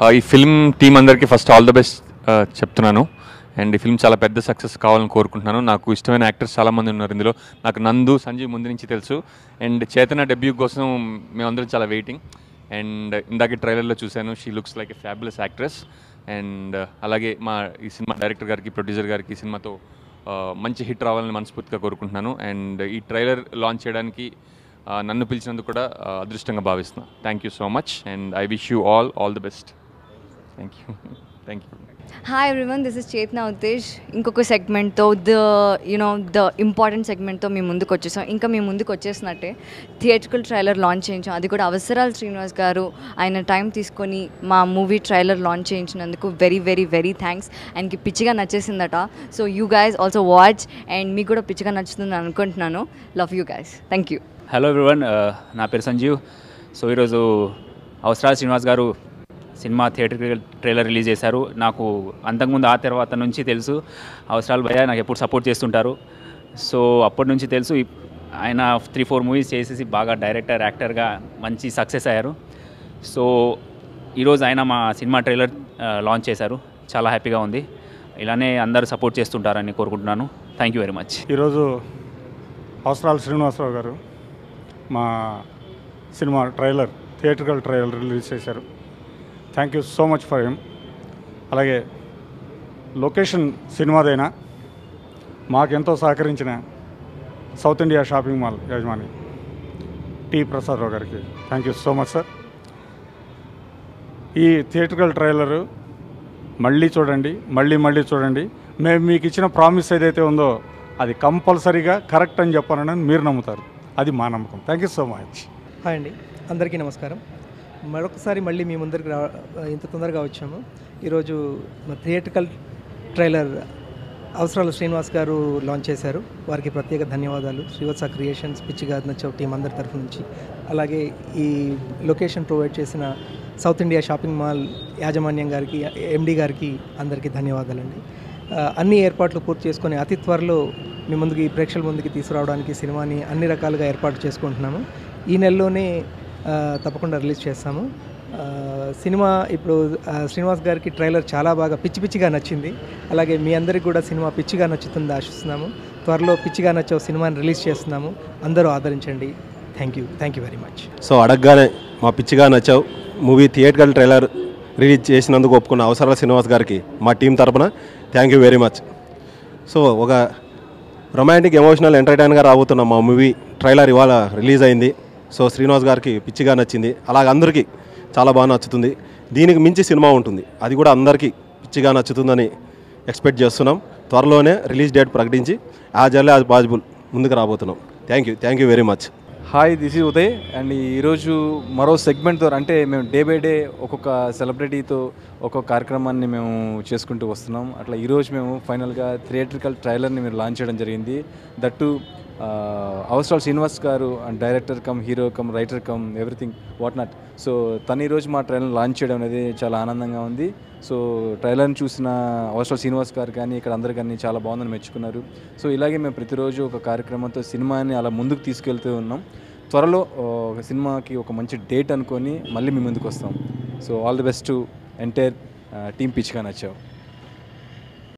ఈ film team అందరికీ first all the best చెప్తున్నాను అండ్ ఈ ఫిల్మ్ చాలా పెద్ద సక్సెస్ కావాలని కోరుకుంటున్నాను నాకు ఇష్టమైన యాక్టర్స్ చాలామంది ఉన్నారు ఇందులో నాకు నందు సంజయ్ ముందు నుంచి తెలుసు అండ్ చేతన డెబ్యూ కోసం మేమందరం చాలా వెయిటింగ్ అండ్ ఇందాక ట్రైలర్లో చూశాను she looks like a fabulous actress and అలాగే మా ఈ సినిమా డైరెక్టర్ గారికి ప్రొడ్యూసర్ గారికి ఈ సినిమాతో ఆ, మంచి హిట్ రావాలని మనస్ఫూర్తిగా కోరుకుంటున్నాను అండ్ ఈ ట్రైలర్ లాంచ్ చేయడానికి ఆ, నన్ను పిలిచినందుకు కూడా ఆ, అదృష్టంగా భావిస్తున్నాను thank you so much and I wish you all all the best thank you thank you hi everyone this is Chetana Utesh ఇంకొక సెగ్మెంట్తో ద యునో ద ఇంపార్టెంట్ సెగ్మెంట్తో మేము ముందుకు వచ్చేసాం ఇంకా మేము ముందుకు వచ్చేసినట్టే థియేట్రికల్ ట్రైలర్ లాంచ్ చేయించాం అది కూడా అవసరాలు శ్రీనివాస్ గారు ఆయన టైం తీసుకొని మా మూవీ ట్రైలర్ లాంచ్ చేయించినందుకు వెరీ వెరీ వెరీ థ్యాంక్స్ ఆయనకి పిచ్చిగా నచ్చేసిందట so you guys also watch and మీకు కూడా పిచ్చిగా నచ్చుతుంది అనుకుంటున్నాను love you guys thank you hello everyone నా పేరు సంజీవ్ సో ఈరోజు అవసరాల శ్రీనివాస్ గారు సినిమా థియేటర్ ట్రైలర్ రిలీజ్ చేశారు నాకు అంతకుముందు ఆ తర్వాత నుంచి తెలుసు అవసరాలు భయ నాకు ఎప్పుడు సపోర్ట్ చేస్తుంటారు సో అప్పటి నుంచి తెలుసు ఇప్- ఆయన త్రీ ఫోర్ మూవీస్ చేసేసి బాగా డైరెక్టర్ యాక్టర్గా మంచి సక్సెస్ అయ్యారు సో ఈరోజు ఆయన మా సినిమా ట్రైలర్ లాంచ్ చేశారు చాలా హ్యాపీగా ఉంది ఇలానే అందరూ సపోర్ట్ చేస్తుంటారని కోరుకుంటున్నాను థ్యాంక్ యూ వెరీ మచ్ ఈరోజు అవసరాలు శ్రీనివాసరావు గారు మా cinema trailer theatrical trailer release చేశారు thank you so much for him అలాగే లొకేషన్ సినిమాదైనా మాకెంతో సహకరించిన సౌత్ ఇండియా షాపింగ్ మాల్ యజమాని టి ప్రసాదరావు గారికి thank you so much sir ఈ థియేట్రికల్ ట్రైలరు మళ్ళీ చూడండి మళ్ళీ మళ్ళీ చూడండి మేము మీకు ఇచ్చిన ప్రామిస్ ఏదైతే ఉందో అది కంపల్సరీగా కరెక్ట్ అని చెప్పానని మీరు నమ్ముతారు అది మా నమ్మకం thank you so much hi అండి అందరికీ నమస్కారం మరొకసారి మళ్ళీ మీ ముందరికి రా ఇంత తొందరగా వచ్చాము ఈరోజు మా థియేట్రికల్ ట్రైలర్ అవసరాలు శ్రీనివాస్ గారు లాంచ్ చేశారు వారికి ప్రత్యేక ధన్యవాదాలు శ్రీవత్స క్రియేషన్స్ పిచ్చిగా నచ్చవు టీం అందరి తరఫు నుంచి అలాగే ఈ లొకేషన్ ప్రొవైడ్ చేసిన సౌత్ ఇండియా షాపింగ్ మాల్ యాజమాన్యం గారికి ఎండి గారికి అందరికీ ధన్యవాదాలండి ఆ, అన్ని ఏర్పాట్లు పూర్తి చేసుకొని అతి త్వరలో మీ ముందుకి ప్రేక్షకుల ముందుకి తీసుకురావడానికి సినిమాని అన్ని రకాలుగా ఏర్పాటు చేసుకుంటున్నాము ఈ నెలలోనే ఆ, తప్పకుండా రిలీజ్ చేస్తాము ఆ, సినిమా ఇప్పుడు ఆ, శ్రీనివాస్ గారికి ట్రైలర్ చాలా బాగా పిచ్చి పిచ్చిగా నచ్చింది అలాగే మీ అందరికి కూడా సినిమా పిచ్చిగా నచ్చుతుంది ఆశిస్తున్నాము త్వరలో పిచ్చిగా నచ్చే సినిమాని రిలీజ్ చేస్తున్నాము అందరూ ఆదరించండి thank you thank you very much so అడగగానే మా పిచ్చిగా నచ్చావు మూవీ థియేటర్కల్ ట్రైలర్ రిలీజ్ చేసినందుకు ఒప్పుకున్న అవసరాల శ్రీనివాస్ గారికి మా టీం తరపున thank you very much so ఒక రొమాంటిక్ ఎమోషనల్ ఎంటర్టైన్గా రాబోతున్న మా మూవీ ట్రైలర్ ఇవాళ రిలీజ్ అయింది సో శ్రీనివాస్ గారికి పిచ్చిగా నచ్చింది అలాగే అందరికీ చాలా బాగా నచ్చుతుంది దీనికి మించి సినిమా ఉంటుంది అది కూడా అందరికీ పిచ్చిగా నచ్చుతుందని ఎక్స్పెక్ట్ చేస్తున్నాం త్వరలోనే రిలీజ్ డేట్ ప్రకటించి యాజ్ ఎర్లీ యాజ్ పాసిబుల్ ముందుకు రాబోతున్నాం thank you thank you very much hi this is Uday and ఈరోజు మరో సెగ్మెంట్తో అంటే మేము డే బై డే ఒక్కొక్క సెలబ్రిటీతో ఒక్కొక్క కార్యక్రమాన్ని మేము చేసుకుంటూ వస్తున్నాం అట్లా ఈరోజు మేము ఫైనల్గా థియేట్రికల్ ట్రైలర్ని మీరు లాంచ్ చేయడం జరిగింది that Avasarala Srinivas garu and director cum hero cum writer cum everything what not so తను ఈరోజు మా ట్రైలర్ లాంచ్ చేయడం అనేది చాలా ఆనందంగా ఉంది సో ట్రైలర్ని చూసిన అవసరాలు శ్రీనివాస్ గారు కానీ ఇక్కడ అందరు కానీ చాలా బాగుందని మెచ్చుకున్నారు సో ఇలాగే మేము ప్రతిరోజు ఒక కార్యక్రమంతో సినిమాని అలా ముందుకు తీసుకెళ్తూ ఉన్నాం త్వరలో ఆ, ఒక సినిమాకి ఒక మంచి డేట్ అనుకొని మళ్ళీ మీ ముందుకు వస్తాం so all the best to entire team పిచ్గా నచ్చావు